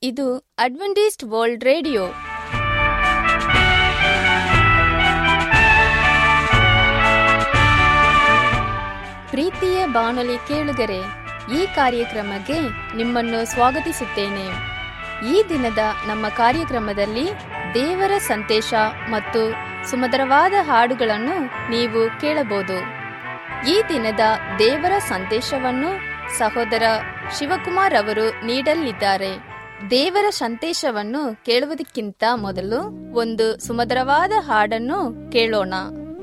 ಇದು Adventist world radio ಪ್ರೀತಿಯ ಬಾನುಲಿ ಕೇಳುಗರೆ ಈ ಕಾರ್ಯಕ್ರಮಕ್ಕೆ ನಿಮ್ಮನ್ನು ಸ್ವಾಗತಿಸುತ್ತೇನೆ ಈ ದಿನದ ನಮ್ಮ ಕಾರ್ಯಕ್ರಮದಲ್ಲಿ ದೇವರ ಸಂದೇಶ ಮತ್ತು ಸುಮಧುರವಾದ ಹಾಡುಗಳನ್ನು ನೀವು ಕೇಳಬಹುದು ಈ ದಿನದ ದೇವರ ಸಂದೇಶವನ್ನು ಸಹೋದರ ಶಿವಕುಮಾರ್ ಅವರು ನೀಡಲಿದ್ದಾರೆ ದೇವರ ಸಂದೇಶವನ್ನು ಕೇಳುವುದಕ್ಕಿಂತ ಮೊದಲು ಒಂದು ಸುಮಧುರವಾದ ಹಾಡನ್ನು ಕೇಳೋಣ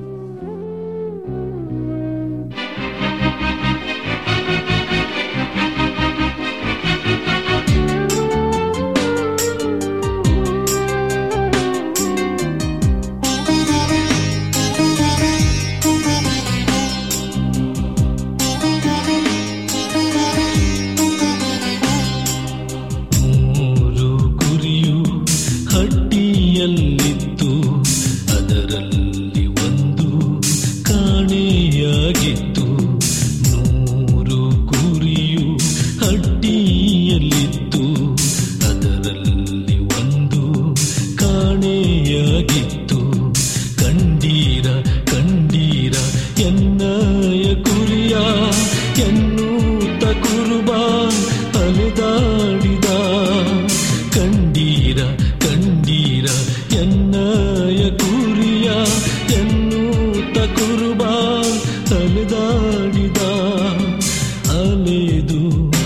ಮೂರು ಕುರಿಯು ಹಟ್ಟಿಯಲ್ಲಿತ್ತು ಅದರಲ್ಲಿ ಒಂದು ಕಾಣೆಯಾಗಿತ್ತು ನೂರು ಕುರಿಯು ಹಟ್ಟಿಯಲ್ಲಿತ್ತು ಅದರಲ್ಲಿ ಒಂದು ಕಾಣೆಯಾಗಿತ್ತು ಕಂಡೀರ ಕಂಡೀರ ಎನ್ನಯ ಕುರಿಯ ಎನ್ನುತ್ತ ಕುರುಬ ಅಲೆದಾಡಿದ ಕಂಡೀರ ಕಂಡೀರ ಎನ್ನಯ ಕುರಿಯ ಎನ್ನುತ್ತ ಕುರುಬ ಅಲೆದಾಡಿದ ಅಲೆದು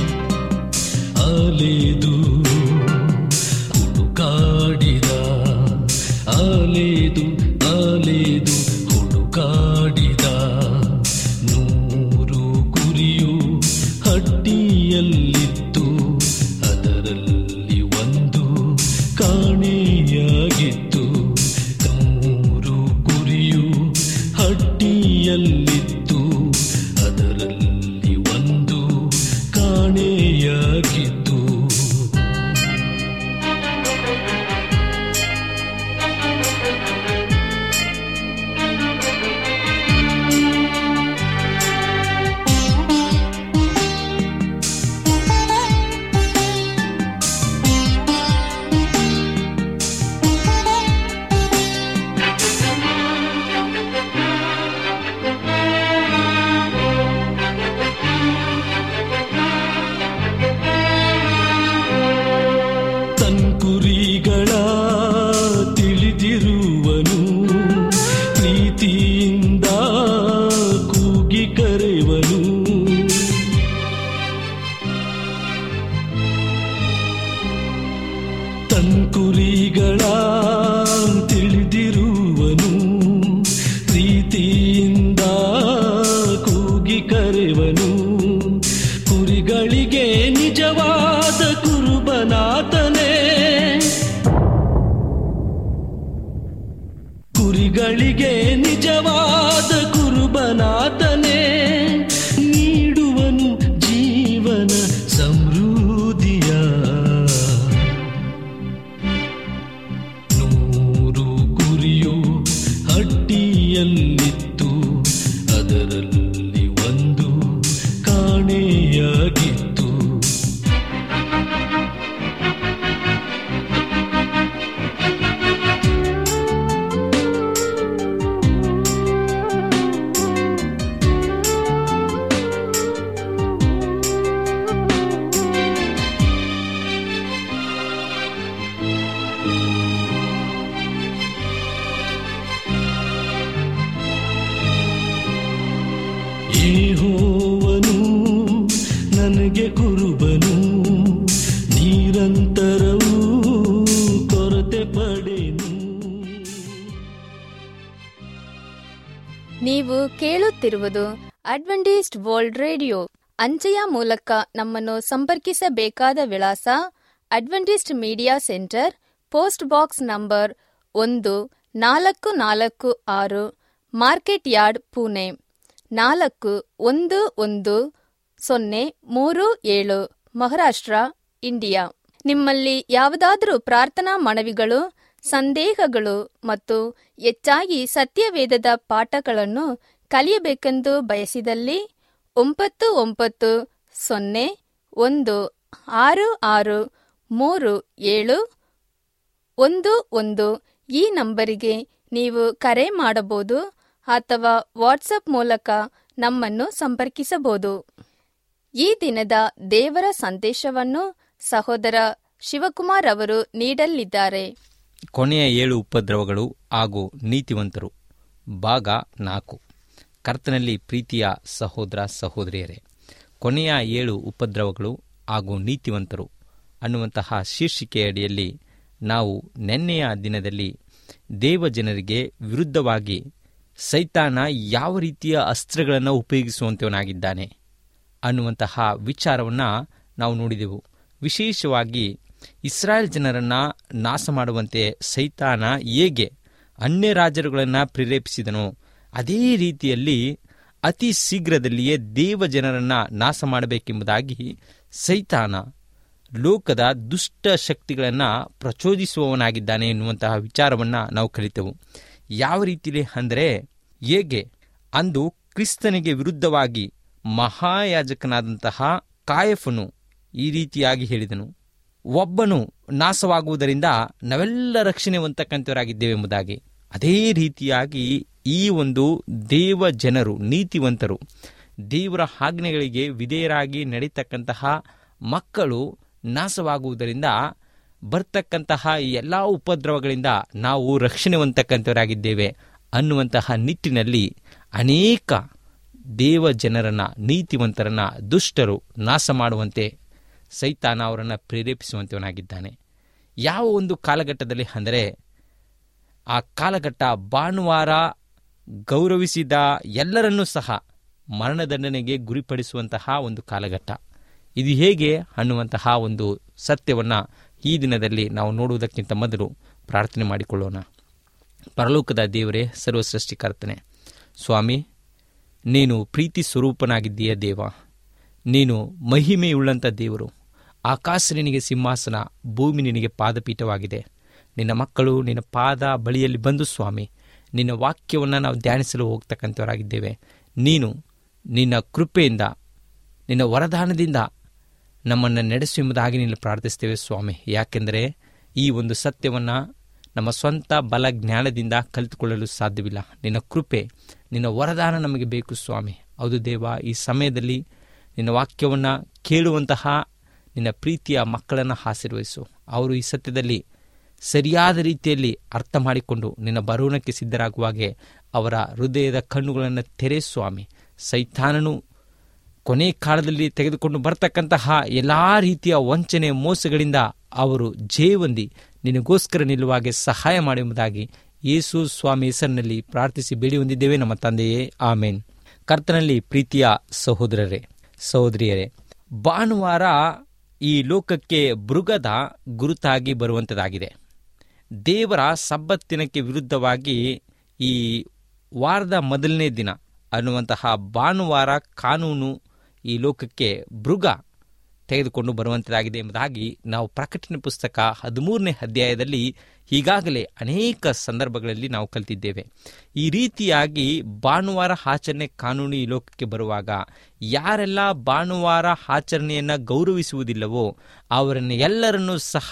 ಅಲೆದು ಹುಡುಕಾಡಿದ ಅಲೆದು ಅಲೆದು ಹುಡುಕಾಡಿದ ನೂರು ಕುರಿಯು ಹಟ್ಟಿಯಲ್ಲಿತ್ತು ಅದರಲ್ಲಿ ಒಂದು ಕಾಣೆಯಾಗಿತ್ತು ನೂರು ಕುರಿಯು ಹಟ್ಟಿಯಲ್ಲಿತ್ತು ಅದರಲ್ಲಿ ಒಂದು ಕಾಣೆಯಾಗಿತ್ತು ತನ್ಕುರಿಗಳ ತಿಳಿದಿರುವನು ಪ್ರೀತಿಯಿಂದ ಕೂಗಿ ಕರೆವನು ತನ್ಕುರಿಗಳ ತಿಳಿದಿರುವನು ಪ್ರೀತಿಯಿಂದ ಕೂಗಿ ಕರೆವನು ಕುರಿಗಳಿಗೆ ನಿಜವಾದ ಕುರುಬನಾತನೇ ಕುರಿಗಳಿಗೆ ನಿಜವಾದ ಕುರುಬನಾತನೇ ನೀಡುವನು ಜೀವನ ಸಮೃದ್ಧಿಯ ನೂರು ಕುರಿಯು ಹಟ್ಟಿಯಲ್ಲಿತ್ತು ಅದರಲ್ಲಿ ಒಂದು ಕಾಣೆಯಾಗಿತ್ತು ಯೆಹೋವನು ನನಗೆ ಕುರುಬನು ನಿರಂತರವೂ ಕೊರತೆ ಪಡೆನು ನೀವು ಕೇಳುತ್ತಿರುವುದು ಅಡ್ವೆಂಟಿಸ್ಟ್ ವರ್ಲ್ಡ್ ರೇಡಿಯೋ ಅಂಚೆಯ ಮೂಲಕ ನಮ್ಮನ್ನು ಸಂಪರ್ಕಿಸಬೇಕಾದ ವಿಳಾಸ Adventist media centre post box number ಒಂದು ನಾಲ್ಕು ನಾಲ್ಕು ಆರು ಮಾರ್ಕೆಟ್ ಯಾರ್ಡ್ ಪುಣೆ ನಾಲ್ಕು ಒಂದು ಒಂದು ಸೊನ್ನೆ ಮೂರು ಏಳು ಮಹಾರಾಷ್ಟ್ರ ಇಂಡಿಯಾ ನಿಮ್ಮಲ್ಲಿ ಯಾವುದಾದರೂ ಪ್ರಾರ್ಥನಾ ಮನವಿಗಳು ಸಂದೇಹಗಳು ಮತ್ತು ಹೆಚ್ಚಾಗಿ ಸತ್ಯವೇದದ ಪಾಠಗಳನ್ನು ಕಲಿಯಬೇಕೆಂದು ಬಯಸಿದಲ್ಲಿ ಒಂಬತ್ತು ಒಂಬತ್ತು ಸೊನ್ನೆ ಒಂದು ಆರು ಆರು ಮೂರು ಏಳು ಒಂದು ಒಂದು ಈ ನಂಬರಿಗೆ ನೀವು ಕರೆ ಮಾಡಬಹುದು ಅಥವಾ ವಾಟ್ಸಪ್ ಮೂಲಕ ನಮ್ಮನ್ನು ಸಂಪರ್ಕಿಸಬಹುದು ಈ ದಿನದ ದೇವರ ಸಂದೇಶವನ್ನು ಸಹೋದರ ಶಿವಕುಮಾರ್ ಅವರು ನೀಡಲಿದ್ದಾರೆ ಕೊನೆಯ ಏಳು ಉಪದ್ರವಗಳು ಹಾಗೂ ನೀತಿವಂತರು ಭಾಗ ನಾಲ್ಕು ಕರ್ತನಲ್ಲಿ ಪ್ರೀತಿಯ ಸಹೋದರ ಸಹೋದರಿಯರೇ ಕೊನೆಯ ಏಳು ಉಪದ್ರವಗಳು ಹಾಗೂ ನೀತಿವಂತರು ಅನ್ನುವಂತಹ ಶೀರ್ಷಿಕೆಯಡಿಯಲ್ಲಿ ನಾವು ನೆನ್ನೆಯ ದಿನದಲ್ಲಿ ದೇವಜನರಿಗೆ ವಿರುದ್ಧವಾಗಿ ಸೈತಾನ ಯಾವ ರೀತಿಯ ಅಸ್ತ್ರಗಳನ್ನು ಉಪಯೋಗಿಸುವಂತವನಾಗಿದ್ದಾನೆ ಅನ್ನುವಂತಹ ವಿಚಾರವನ್ನು ನಾವು ನೋಡಿದೆವು ವಿಶೇಷವಾಗಿ ಇಸ್ರಾಯೇಲ್ ಜನರನ್ನು ನಾಶ ಮಾಡುವಂತೆ ಸೈತಾನ ಹೇಗೆ ಅನ್ಯ ರಾಜರುಗಳನ್ನು ಪ್ರೇರೇಪಿಸಿದನೋ ಅದೇ ರೀತಿಯಲ್ಲಿ ಅತಿ ಶೀಘ್ರದಲ್ಲಿಯೇ ದೇವ ಜನರನ್ನು ನಾಶ ಮಾಡಬೇಕೆಂಬುದಾಗಿ ಸೈತಾನ ಲೋಕದ ದುಷ್ಟ ಶಕ್ತಿಗಳನ್ನು ಪ್ರಚೋದಿಸುವವನಾಗಿದ್ದಾನೆ ಎನ್ನುವಂತಹ ವಿಚಾರವನ್ನು ನಾವು ಕಲಿತೆವು ಯಾವ ರೀತಿಯಲ್ಲಿ ಅಂದರೆ ಹೇಗೆ ಅಂದು ಕ್ರಿಸ್ತನಿಗೆ ವಿರುದ್ಧವಾಗಿ ಮಹಾಯಾಜಕನಾದಂತಹ ಕಾಯಫನು ಈ ರೀತಿಯಾಗಿ ಹೇಳಿದನು ಒಬ್ಬನು ನಾಶವಾಗುವುದರಿಂದ ನಾವೆಲ್ಲ ರಕ್ಷಣೆ ಹೊಂದತಕ್ಕಂಥವರಾಗಿದ್ದೇವೆ ಎಂಬುದಾಗಿ ಅದೇ ರೀತಿಯಾಗಿ ಈ ಒಂದು ದೇವ ಜನರು ನೀತಿವಂತರು ದೇವರ ಆಜ್ಞೆಗಳಿಗೆ ವಿಧೇಯರಾಗಿ ನಡೀತಕ್ಕಂತಹ ಮಕ್ಕಳು ನಾಶವಾಗುವುದರಿಂದ ಬರ್ತಕ್ಕಂತಹ ಎಲ್ಲ ಉಪದ್ರವಗಳಿಂದ ನಾವು ರಕ್ಷಣೆ ಹೊಂದತಕ್ಕಂಥವರಾಗಿದ್ದೇವೆ ಅನ್ನುವಂತಹ ನಿಟ್ಟಿನಲ್ಲಿ ಅನೇಕ ದೇವ ಜನರನ್ನ ನೀತಿವಂತರನ್ನ ದುಷ್ಟರು ನಾಶ ಮಾಡುವಂತೆ ಸೈತಾನ ಅವರನ್ನು ಪ್ರೇರೇಪಿಸುವಂತವನಾಗಿದ್ದಾನೆ ಯಾವ ಒಂದು ಕಾಲಘಟ್ಟದಲ್ಲಿ ಅಂದರೆ ಆ ಕಾಲಘಟ್ಟ ಭಾನುವಾರ ಗೌರವಿಸಿದ ಎಲ್ಲರನ್ನೂ ಸಹ ಮರಣದಂಡನೆಗೆ ಗುರಿಪಡಿಸುವಂತಹ ಒಂದು ಕಾಲಘಟ್ಟ ಇದು ಹೇಗೆ ಅನ್ನುವಂತಹ ಒಂದು ಸತ್ಯವನ್ನು ಈ ದಿನದಲ್ಲಿ ನಾವು ನೋಡುವುದಕ್ಕಿಂತ ಮೊದಲು ಪ್ರಾರ್ಥನೆ ಮಾಡಿಕೊಳ್ಳೋಣ ಪರಲೋಕದ ದೇವರೇ ಸರ್ವಸೃಷ್ಟಿಕರ್ತನೆ ಸ್ವಾಮಿ ನೀನು ಪ್ರೀತಿ ಸ್ವರೂಪನಾಗಿದ್ದೀಯ ದೇವ ನೀನು ಮಹಿಮೆಯುಳ್ಳಂಥ ದೇವರು ಆಕಾಶ ನಿನಗೆ ಸಿಂಹಾಸನ ಭೂಮಿ ನಿನಗೆ ಪಾದಪೀಠವಾಗಿದೆ ನಿನ್ನ ಮಕ್ಕಳು ನಿನ್ನ ಪಾದ ಬಳಿಯಲ್ಲಿ ಬಂದು ಸ್ವಾಮಿ ನಿನ್ನ ವಾಕ್ಯವನ್ನು ನಾವು ಧ್ಯಾನಿಸಲು ಹೋಗ್ತಕ್ಕಂಥವರಾಗಿದ್ದೇವೆ ನೀನು ನಿನ್ನ ಕೃಪೆಯಿಂದ ನಿನ್ನ ವರದಾನದಿಂದ ನಮ್ಮನ್ನು ನಡೆಸು ಎಂಬುದಾಗಿ ನಿನ್ನ ಪ್ರಾರ್ಥಿಸ್ತೇವೆ ಸ್ವಾಮಿ ಯಾಕೆಂದರೆ ಈ ಒಂದು ಸತ್ಯವನ್ನು ನಮ್ಮ ಸ್ವಂತ ಬಲ ಜ್ಞಾನದಿಂದ ಕಲಿತುಕೊಳ್ಳಲು ಸಾಧ್ಯವಿಲ್ಲ ನಿನ್ನ ಕೃಪೆ ನಿನ್ನ ವರದಾನ ನಮಗೆ ಬೇಕು ಸ್ವಾಮಿ ಹೌದು ದೇವ ಈ ಸಮಯದಲ್ಲಿ ನಿನ್ನ ವಾಕ್ಯವನ್ನು ಕೇಳುವಂತಹ ನಿನ್ನ ಪ್ರೀತಿಯ ಮಕ್ಕಳನ್ನು ಆಶೀರ್ವಹಿಸು ಅವರು ಈ ಸತ್ಯದಲ್ಲಿ ಸರಿಯಾದ ರೀತಿಯಲ್ಲಿ ಅರ್ಥ ಮಾಡಿಕೊಂಡು ನಿನ್ನ ಬರೋಣಕ್ಕೆ ಸಿದ್ಧರಾಗುವಾಗೆ ಅವರ ಹೃದಯದ ಕಣ್ಣುಗಳನ್ನು ತೆರೆ ಸ್ವಾಮಿ ಸೈತಾನನು ಕೊನೆ ಕಾಲದಲ್ಲಿ ತೆಗೆದುಕೊಂಡು ಬರ್ತಕ್ಕಂತಹ ಎಲ್ಲ ರೀತಿಯ ವಂಚನೆ ಮೋಸಗಳಿಂದ ಅವರು ಜೇವಂದಿ ನಿನಗೋಸ್ಕರ ನಿಲ್ಲುವಾಗೆ ಸಹಾಯ ಮಾಡುವುದಾಗಿ ಯೇಸು ಸ್ವಾಮಿ ಹೆಸರಿನಲ್ಲಿ ಪ್ರಾರ್ಥಿಸಿ ಬೇಡಿ ಹೊಂದಿದ್ದೇವೆ ನಮ್ಮ ತಂದೆಯೇ ಆಮೇನ್ ಕರ್ತನಲ್ಲಿ ಪ್ರೀತಿಯ ಸಹೋದರರೇ ಸಹೋದರಿಯರೇ ಭಾನುವಾರ ಈ ಲೋಕಕ್ಕೆ ಮೃಗದ ಗುರುತಾಗಿ ಬರುವಂಥದ್ದಾಗಿದೆ ದೇವರ ಸಬ್ಬತ್ತಿನಕ್ಕೆ ವಿರುದ್ಧವಾಗಿ ಈ ವಾರದ ಮೊದಲನೇ ದಿನ ಅನ್ನುವಂತಹ ಭಾನುವಾರ ಕಾನೂನು ಈ ಲೋಕಕ್ಕೆ ಮೃಗ ತೆಗೆದುಕೊಂಡು ಬರುವಂಥದ್ದಾಗಿದೆ ಎಂಬುದಾಗಿ ನಾವು ಪ್ರಕಟಣೆ ಪುಸ್ತಕ ಹದಿಮೂರನೇ ಅಧ್ಯಾಯದಲ್ಲಿ ಈಗಾಗಲೇ ಅನೇಕ ಸಂದರ್ಭಗಳಲ್ಲಿ ನಾವು ಕಲಿತಿದ್ದೇವೆ ಈ ರೀತಿಯಾಗಿ ಭಾನುವಾರ ಆಚರಣೆ ಕಾನೂನು ಈ ಲೋಕಕ್ಕೆ ಬರುವಾಗ ಯಾರೆಲ್ಲ ಭಾನುವಾರ ಆಚರಣೆಯನ್ನು ಗೌರವಿಸುವುದಿಲ್ಲವೋ ಅವರನ್ನು ಎಲ್ಲರನ್ನೂ ಸಹ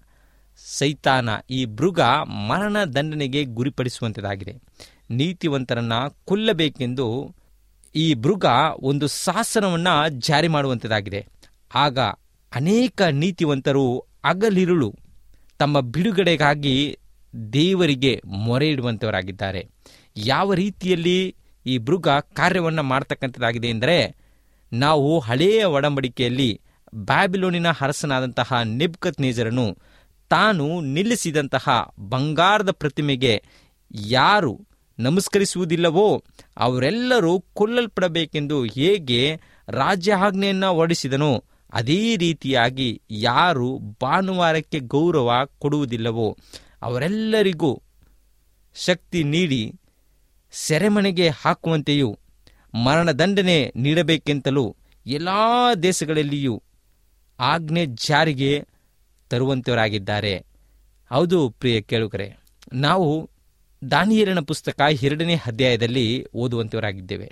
ಸೈತಾನ ಈ ಮೃಗ ಮರಣ ದಂಡನೆಗೆ ಗುರಿಪಡಿಸುವಂಥದ್ದಾಗಿದೆ ನೀತಿವಂತರನ್ನ ಕೊಲ್ಲಬೇಕೆಂದು ಈ ಮೃಗ ಒಂದು ಶಾಸನವನ್ನು ಜಾರಿ ಮಾಡುವಂಥದ್ದಾಗಿದೆ ಆಗ ಅನೇಕ ನೀತಿವಂತರು ಹಗಲಿರುಳು ತಮ್ಮ ಬಿಡುಗಡೆಗಾಗಿ ದೇವರಿಗೆ ಮೊರೆ ಇಡುವಂಥವರಾಗಿದ್ದಾರೆ ಯಾವ ರೀತಿಯಲ್ಲಿ ಈ ಮೃಗ ಕಾರ್ಯವನ್ನು ಮಾಡ್ತಕ್ಕಂಥದ್ದಾಗಿದೆ ಎಂದರೆ ನಾವು ಹಳೆಯ ಒಡಂಬಡಿಕೆಯಲ್ಲಿ ಬ್ಯಾಬಿಲೋನಿನ ಅರಸನಾದಂತಹ ನೆಬ್ಕತ್ ನೇಜರನು ತಾನು ನಿಲ್ಲಿಸಿದಂತಹ ಬಂಗಾರದ ಪ್ರತಿಮೆಗೆ ಯಾರು ನಮಸ್ಕರಿಸುವುದಿಲ್ಲವೋ ಅವರೆಲ್ಲರೂ ಕೊಲ್ಲಲ್ಪಡಬೇಕೆಂದು ಹೇಗೆ ರಾಜ್ಯಾಜ್ಞೆಯನ್ನು ಹೊರಡಿಸಿದನೋ ಅದೇ ರೀತಿಯಾಗಿ ಯಾರು ಭಾನುವಾರಕ್ಕೆ ಗೌರವ ಕೊಡುವುದಿಲ್ಲವೋ ಅವರೆಲ್ಲರಿಗೂ ಶಕ್ತಿ ನೀಡಿ ಸೆರೆಮನೆಗೆ ಹಾಕುವಂತೆಯೂ ಮರಣದಂಡನೆ ನೀಡಬೇಕೆಂತಲೂ ಎಲ್ಲ ದೇಶಗಳಲ್ಲಿಯೂ ಆಜ್ಞೆ ಜಾರಿಗೆ ತರುವಂತವರಾಗಿದ್ದಾರೆ ಹೌದು ಪ್ರಿಯ ಕೇಳುಗರೆ ನಾವು ದಾನಿಯಲಿನ ಪುಸ್ತಕ ಎರಡನೇ ಅಧ್ಯಾಯದಲ್ಲಿ ಓದುವಂತವರಾಗಿದ್ದೇವೆ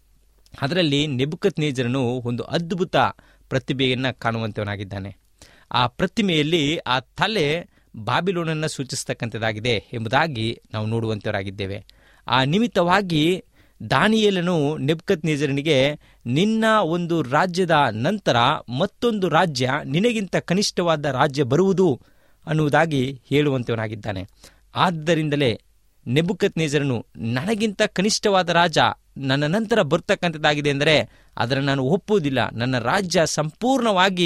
ಅದರಲ್ಲಿ ನೆಬುಕತ್ ನೇಜರನು ಒಂದು ಅದ್ಭುತ ಪ್ರತಿಭೆಯನ್ನು ಕಾಣುವಂತವನಾಗಿದ್ದಾನೆ ಆ ಪ್ರತಿಮೆಯಲ್ಲಿ ಆ ತಲೆ ಬಾಬಿಲೋನನ್ನು ಸೂಚಿಸ್ತಕ್ಕಂಥದ್ದಾಗಿದೆ ಎಂಬುದಾಗಿ ನಾವು ನೋಡುವಂತವರಾಗಿದ್ದೇವೆ ಆ ನಿಮಿತ್ತವಾಗಿ ದಾನಿಯೇಲನು ನೆಬ್ಕತ್ ನೇಜರನಿಗೆ ನಿನ್ನ ಒಂದು ರಾಜ್ಯದ ನಂತರ ಮತ್ತೊಂದು ರಾಜ್ಯ ನಿನಗಿಂತ ಕನಿಷ್ಠವಾದ ರಾಜ್ಯ ಬರುವುದು ಅನ್ನುವುದಾಗಿ ಹೇಳುವಂತವನಾಗಿದ್ದಾನೆ ಆದ್ದರಿಂದಲೇ ನೆಬುಕತ್ ನೇಜರನು ನನಗಿಂತ ಕನಿಷ್ಠವಾದ ರಾಜ ನನ್ನ ನಂತರ ಬರ್ತಕ್ಕಂಥದ್ದಾಗಿದೆ ಎಂದರೆ ಅದನ್ನು ನಾನು ಒಪ್ಪುವುದಿಲ್ಲ ನನ್ನ ರಾಜ್ಯ ಸಂಪೂರ್ಣವಾಗಿ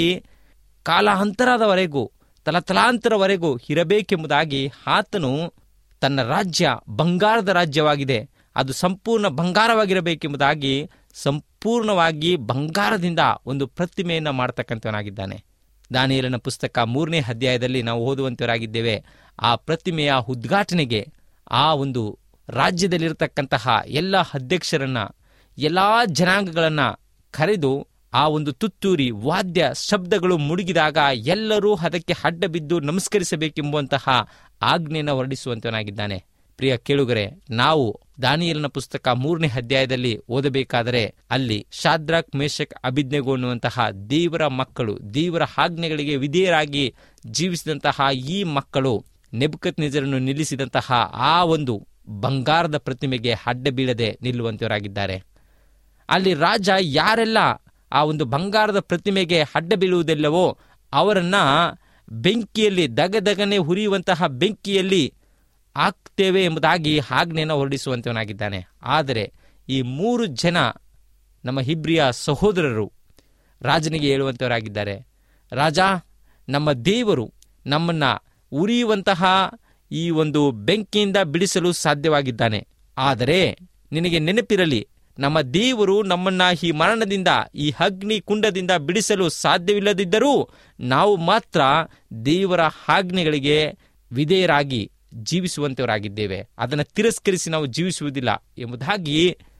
ಕಾಲಾಂತರದವರೆಗೂ ತಲತಲಾಂತರವರೆಗೂ ಇರಬೇಕೆಂಬುದಾಗಿ ಆತನು ತನ್ನ ರಾಜ್ಯ ಬಂಗಾರದ ರಾಜ್ಯವಾಗಿದೆ ಅದು ಸಂಪೂರ್ಣ ಬಂಗಾರವಾಗಿರಬೇಕೆಂಬುದಾಗಿ ಸಂಪೂರ್ಣವಾಗಿ ಬಂಗಾರದಿಂದ ಒಂದು ಪ್ರತಿಮೆಯನ್ನು ಮಾಡತಕ್ಕಂಥವನಾಗಿದ್ದಾನೆ ದಾನಿಯಲನ ಪುಸ್ತಕ ಮೂರನೇ ಅಧ್ಯಾಯದಲ್ಲಿ ನಾವು ಓದುವಂತವರಾಗಿದ್ದೇವೆ ಆ ಪ್ರತಿಮೆಯ ಉದ್ಘಾಟನೆಗೆ ಆ ಒಂದು ರಾಜ್ಯದಲ್ಲಿರತಕ್ಕಂತಹ ಎಲ್ಲ ಅಧ್ಯಕ್ಷರನ್ನ ಎಲ್ಲ ಜನಾಂಗಗಳನ್ನ ಕರೆದು ಆ ಒಂದು ತುತ್ತೂರಿ ವಾದ್ಯ ಶಬ್ದಗಳು ಮುಳುಗಿದಾಗ ಎಲ್ಲರೂ ಅದಕ್ಕೆ ಅಡ್ಡ ಬಿದ್ದು ನಮಸ್ಕರಿಸಬೇಕೆಂಬುವಂತಹ ಆಜ್ಞೆಯನ್ನು ಹೊರಡಿಸುವಂತವನಾಗಿದ್ದಾನೆ ಪ್ರಿಯ ಕೇಳುಗರೆ ನಾವು ದಾನಿಯಲನ ಪುಸ್ತಕ ಮೂರನೇ ಅಧ್ಯಾಯದಲ್ಲಿ ಓದಬೇಕಾದರೆ ಅಲ್ಲಿ ಶಾದ್ರಾಕ್ ಮೇಷಕ್ ಅಭಿಜ್ಞೆಗೋ ಅನ್ನುವಂತಹ ದೇವರ ಮಕ್ಕಳು ದೇವರ ಆಜ್ಞೆಗಳಿಗೆ ವಿಧೇಯರಾಗಿ ಜೀವಿಸಿದಂತಹ ಈ ಮಕ್ಕಳು ನೆಬ್ಕತ್ ನಿಜರನ್ನು ನಿಲ್ಲಿಸಿದಂತಹ ಆ ಒಂದು ಬಂಗಾರದ ಪ್ರತಿಮೆಗೆ ಅಡ್ಡ ಬೀಳದೆ ನಿಲ್ಲುವಂತವರಾಗಿದ್ದಾರೆ ಅಲ್ಲಿ ರಾಜ ಯಾರೆಲ್ಲ ಆ ಒಂದು ಬಂಗಾರದ ಪ್ರತಿಮೆಗೆ ಅಡ್ಡ ಬೀಳುವುದಿಲ್ಲವೋ ಅವರನ್ನ ಬೆಂಕಿಯಲ್ಲಿ ದಗದಗನೆ ಹುರಿಯುವಂತಹ ಬೆಂಕಿಯಲ್ಲಿ ಹಾಕ್ತೇವೆ ಎಂಬುದಾಗಿ ಆಜ್ಞೆಯನ್ನು ಹೊರಡಿಸುವಂತವನಾಗಿದ್ದಾನೆ ಆದರೆ ಈ ಮೂರು ಜನ ನಮ್ಮ ಹಿಬ್ರಿಯ ಸಹೋದರರು ರಾಜನಿಗೆ ಹೇಳುವಂತವರಾಗಿದ್ದಾರೆ ರಾಜ ನಮ್ಮ ದೇವರು ನಮ್ಮನ್ನ ಉರಿಯುವಂತಹ ಈ ಒಂದು ಬೆಂಕಿಯಿಂದ ಬಿಡಿಸಲು ಸಾಧ್ಯವಾಗಿದ್ದಾನೆ ಆದರೆ ನಿನಗೆ ನೆನಪಿರಲಿ ನಮ್ಮ ದೇವರು ನಮ್ಮನ್ನ ಈ ಮರಣದಿಂದ ಈ ಅಗ್ನಿ ಕುಂಡದಿಂದ ಬಿಡಿಸಲು ಸಾಧ್ಯವಿಲ್ಲದಿದ್ದರೂ ನಾವು ಮಾತ್ರ ದೇವರ ಆಜ್ಞೆಗಳಿಗೆ ವಿಧೇಯರಾಗಿ ಜೀವಿಸುವಂತವರಾಗಿದ್ದೇವೆ ಅದನ್ನು ತಿರಸ್ಕರಿಸಿ ನಾವು ಜೀವಿಸುವುದಿಲ್ಲ ಎಂಬುದಾಗಿ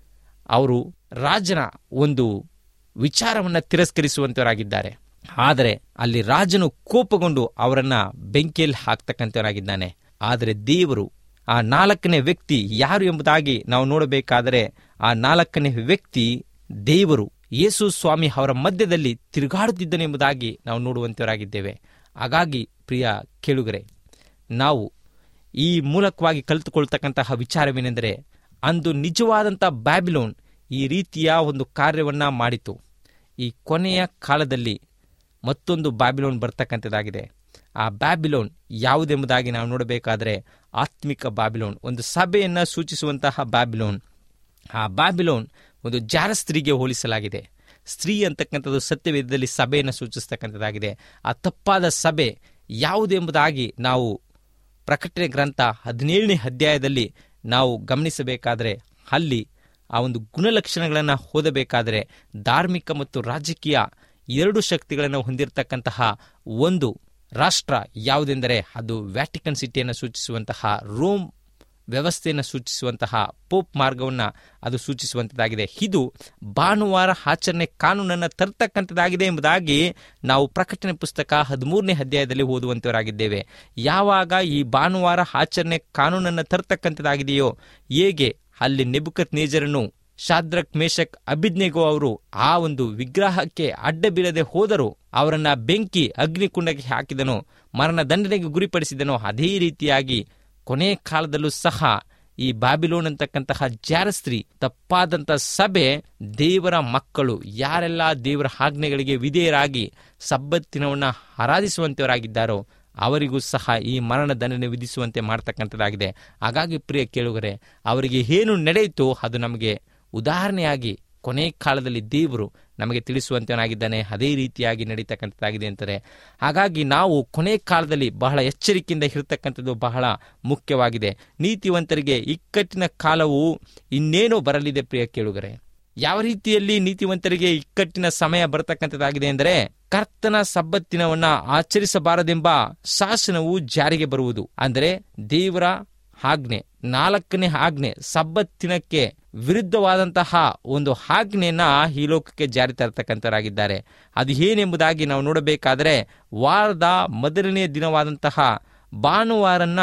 ಅವರು ರಾಜನ ಒಂದು ವಿಚಾರವನ್ನು ತಿರಸ್ಕರಿಸುವಂತವರಾಗಿದ್ದಾರೆ ಆದರೆ ಅಲ್ಲಿ ರಾಜನು ಕೋಪಗೊಂಡು ಅವರನ್ನ ಬೆಂಕಿಯಲ್ಲಿ ಹಾಕ್ತಕ್ಕಂಥವರಾಗಿದ್ದಾನೆ ಆದರೆ ದೇವರು ಆ ನಾಲ್ಕನೇ ವ್ಯಕ್ತಿ ಯಾರು ಎಂಬುದಾಗಿ ನಾವು ನೋಡಬೇಕಾದರೆ ಆ ನಾಲ್ಕನೇ ವ್ಯಕ್ತಿ ದೇವರು ಯೇಸು ಸ್ವಾಮಿ ಅವರ ಮಧ್ಯದಲ್ಲಿ ತಿರುಗಾಡುತ್ತಿದ್ದನು ಎಂಬುದಾಗಿ ನಾವು ನೋಡುವಂತವರಾಗಿದ್ದೇವೆ ಹಾಗಾಗಿ ಪ್ರಿಯ ಕೇಳುಗರೆ ನಾವು ಈ ಮೂಲಕವಾಗಿ ಕಲಿತುಕೊಳ್ತಕ್ಕಂತಹ ವಿಚಾರವೇನೆಂದರೆ ಅಂದು ನಿಜವಾದಂಥ ಬ್ಯಾಬಿಲೋನ್ ಈ ರೀತಿಯ ಒಂದು ಕಾರ್ಯವನ್ನ ಮಾಡಿತು ಈ ಕೊನೆಯ ಕಾಲದಲ್ಲಿ ಮತ್ತೊಂದು ಬ್ಯಾಬಿಲೋನ್ ಬರ್ತಕ್ಕಂಥದ್ದಾಗಿದೆ ಆ ಬ್ಯಾಬಿಲೋನ್ ಯಾವುದೆಂಬುದಾಗಿ ನಾವು ನೋಡಬೇಕಾದರೆ ಆತ್ಮಿಕ ಬ್ಯಾಬಿಲೋನ್ ಒಂದು ಸಭೆಯನ್ನು ಸೂಚಿಸುವಂತಹ ಬ್ಯಾಬಿಲೋನ್ ಆ ಬ್ಯಾಬಿಲೋನ್ ಒಂದು ಜಾರ ಸ್ತ್ರೀಗೆ ಹೋಲಿಸಲಾಗಿದೆ ಸ್ತ್ರೀ ಅಂತಕ್ಕಂಥದ್ದು ಸತ್ಯವೇದದಲ್ಲಿ ಸಭೆಯನ್ನು ಸೂಚಿಸ್ತಕ್ಕಂಥದ್ದಾಗಿದೆ ಆ ತಪ್ಪಾದ ಸಭೆ ಯಾವುದೆಂಬುದಾಗಿ ನಾವು ಪ್ರಕಟಣೆ ಗ್ರಂಥ ಹದಿನೇಳನೇ ಅಧ್ಯಾಯದಲ್ಲಿ ನಾವು ಗಮನಿಸಬೇಕಾದರೆ ಅಲ್ಲಿ ಆ ಒಂದು ಗುಣಲಕ್ಷಣಗಳನ್ನು ಓದಬೇಕಾದರೆ ಧಾರ್ಮಿಕ ಮತ್ತು ರಾಜಕೀಯ ಎರಡು ಶಕ್ತಿಗಳನ್ನು ಹೊಂದಿರತಕ್ಕಂತಹ ಒಂದು ರಾಷ್ಟ್ರ ಯಾವುದೆಂದರೆ ಅದು ವ್ಯಾಟಿಕನ್ ಸಿಟಿಯನ್ನು ಸೂಚಿಸುವಂತಹ ರೋಮ್ ವ್ಯವಸ್ಥೆಯನ್ನು ಸೂಚಿಸುವಂತಹ ಪೋಪ್ ಮಾರ್ಗವನ್ನು ಅದು ಸೂಚಿಸುವಂಥದ್ದಾಗಿದೆ ಇದು ಭಾನುವಾರ ಆಚರಣೆ ಕಾನೂನನ್ನು ತರ್ತಕ್ಕಂಥದ್ದಾಗಿದೆ ಎಂಬುದಾಗಿ ನಾವು ಪ್ರಕಟಣೆ ಪುಸ್ತಕ ಹದಿಮೂರನೇ ಅಧ್ಯಾಯದಲ್ಲಿ ಓದುವಂತವರಾಗಿದ್ದೇವೆ ಯಾವಾಗ ಈ ಭಾನುವಾರ ಆಚರಣೆ ಕಾನೂನನ್ನು ತರ್ತಕ್ಕಂಥದ್ದಾಗಿದೆಯೋ ಹೇಗೆ ಅಲ್ಲಿ ನೆಬುಕತ್ ನೇಜರನ್ನು ಶಾದ್ರಕ್ ಮೇಷಕ್ ಅಭಿಜ್ಞೆಗೋ ಅವರು ಆ ಒಂದು ವಿಗ್ರಹಕ್ಕೆ ಅಡ್ಡ ಬೀಳದೆ ಹೋದರು ಅವರನ್ನ ಬೆಂಕಿ ಅಗ್ನಿಕುಂಡಕ್ಕೆ ಹಾಕಿದನೋ ಮರಣ ದಂಡನೆಗೆ ಗುರಿಪಡಿಸಿದನೋ ಅದೇ ರೀತಿಯಾಗಿ ಕೊನೆ ಕಾಲದಲ್ಲೂ ಸಹ ಈ ಬಾಬಿಲೋನ್ ಅಂತಕ್ಕಂತಹ ಜಾರಸ್ತ್ರೀ ತಪ್ಪಾದಂಥ ಸಭೆ ದೇವರ ಮಕ್ಕಳು ಯಾರೆಲ್ಲ ದೇವರ ಆಜ್ಞೆಗಳಿಗೆ ವಿಧೇಯರಾಗಿ ಸಬ್ಬತ್ತಿನವನ್ನ ಆರಾಧಿಸುವಂತವರಾಗಿದ್ದಾರೋ ಅವರಿಗೂ ಸಹ ಈ ಮರಣ ದಂಡನೆ ವಿಧಿಸುವಂತೆ ಮಾಡ್ತಕ್ಕಂಥದ್ದಾಗಿದೆ ಹಾಗಾಗಿ ಪ್ರಿಯ ಕೇಳುಗರೆ ಅವರಿಗೆ ಏನು ನಡೆಯಿತು ಅದು ನಮಗೆ ಉದಾಹರಣೆಯಾಗಿ ಕೊನೆ ಕಾಲದಲ್ಲಿ ದೇವರು ನಮಗೆ ತಿಳಿಸುವಂತವನಾಗಿದ್ದಾನೆ ಅದೇ ರೀತಿಯಾಗಿ ನಡೀತಕ್ಕಂಥದ್ದಾಗಿದೆ ಅಂತಾರೆ ಹಾಗಾಗಿ ನಾವು ಕೊನೆ ಕಾಲದಲ್ಲಿ ಬಹಳ ಎಚ್ಚರಿಕೆಯಿಂದ ಇರತಕ್ಕಂಥದ್ದು ಬಹಳ ಮುಖ್ಯವಾಗಿದೆ ನೀತಿವಂತರಿಗೆ ಇಕ್ಕಟ್ಟಿನ ಕಾಲವು ಇನ್ನೇನೋ ಬರಲಿದೆ ಪ್ರಿಯ ಕೇಳುಗರೆ ಯಾವ ರೀತಿಯಲ್ಲಿ ನೀತಿವಂತರಿಗೆ ಇಕ್ಕಟ್ಟಿನ ಸಮಯ ಬರತಕ್ಕಂಥದ್ದಾಗಿದೆ ಎಂದರೆ ಕರ್ತನ ಸಬ್ಬತ್ತಿನವನ್ನ ಆಚರಿಸಬಾರದೆಂಬ ಶಾಸನವು ಜಾರಿಗೆ ಬರುವುದು ಅಂದರೆ ದೇವರ ಆಜ್ಞೆ ನಾಲ್ಕನೇ ಆಜ್ಞೆ ಸಬ್ಬತ್ತಿನಕ್ಕೆ ವಿರುದ್ಧವಾದಂತಹ ಒಂದು ಆಜ್ಞೆಯನ್ನ ಈ ಲೋಕಕ್ಕೆ ಜಾರಿ ತರತಕ್ಕಂಥವರಾಗಿದ್ದಾರೆ ಅದು ಏನೆಂಬುದಾಗಿ ನಾವು ನೋಡಬೇಕಾದರೆ ವಾರದ ಮೊದಲನೆಯ ದಿನವಾದಂತಹ ಭಾನುವಾರನ್ನ